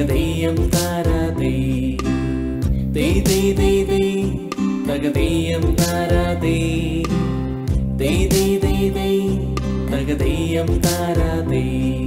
തകതെയ്യം താരാതേ ദേ ദേ ദേ ദേ തകതെയ്യം താരാതേ ദേ ദേ ദേ ദേ തകതെയ്യം താരാതേ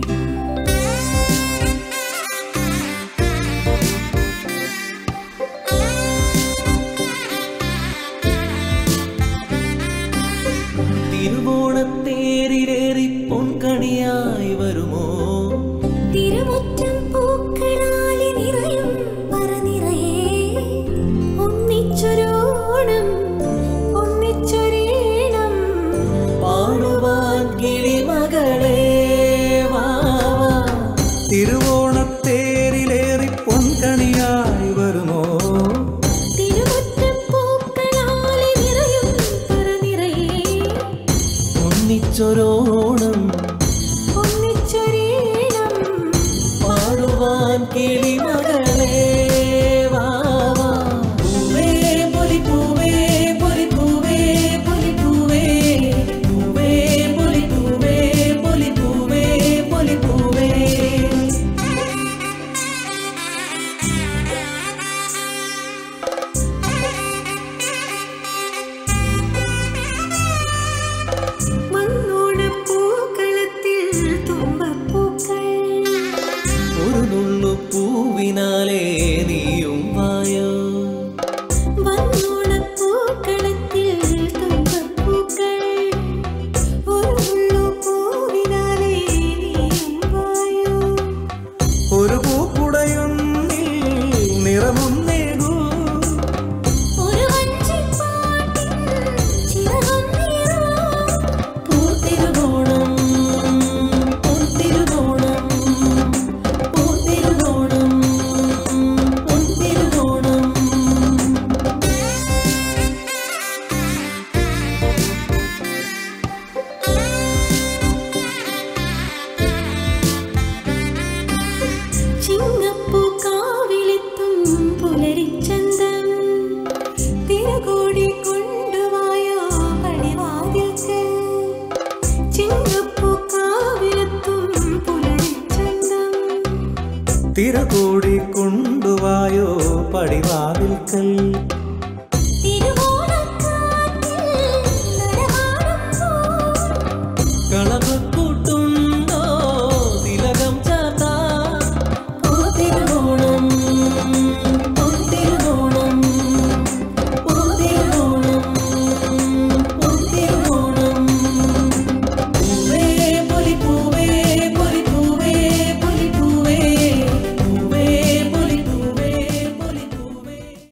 തിരുവോണത്തേരിലേറി പൊൻകണിയായി വരുമോ തിരുമുറ്റം പൂക്കളാലെ നിറയും പറനിറയെ ഒന്നിച്ചൊരോണം ഒന്നിച്ചൊരീണം പാടുവാൻ കിളിമകളെ വാ വാ. തിരുവോണത്തേരിലേറി പൊൻകണിയായി വരുമോ തിരുമുറ്റം പൂക്കളാലെ നിറയും പറനിറയെ ഒന്നിച്ചൊരോണം ഒന്നിച്ചൊരീണം പാടുവാൻ കിളിമകളെ വാ വാ. പൂവേ പൊലിപ്പൂവേ പൊലിപ്പൂവേ പൊലിപ്പൂവേ പൂവേ പൊലിപ്പൂവേ പൊലിപ്പൂവേ പൊലിപ്പൂവേ മണ്ണോണപ്പൂക്കളത്തിൽ തുമ്പപ്പൂക്കൾ ഒരു നുള്ളു പൂവിനാലേ നീയും വായോ വന്നോണപ്പൂക്കളത്തിൽ തുമ്പപ്പൂക്കൾ ഒരു മുള്ളു പൂവിനാലെ നീയും വായോ ഒരു പൂക്കുടയൊന്നിൽ നിറമൊന്നേകൂ ഒരു വഞ്ചിപ്പാട്ടിൽ ചിറകും നീറോ പൂത്തിരുവോണം പൊന്തിരുവോണം പൂത്തിരുവോണം പൊന്തിരുവോണം ചിങ്ങപ്പൂക്കാവിലെത്തും പുലരിച്ചന്തം തിരകോടി കൊണ്ടുവായോ പടിവാതിൽക്ക് ചിങ്ങപ്പൂക്കാവിലെത്തും പുലരിച്ചന്തം തിരകൂടി കൊണ്ടുവായോ പടിവാതിൽക്കൽ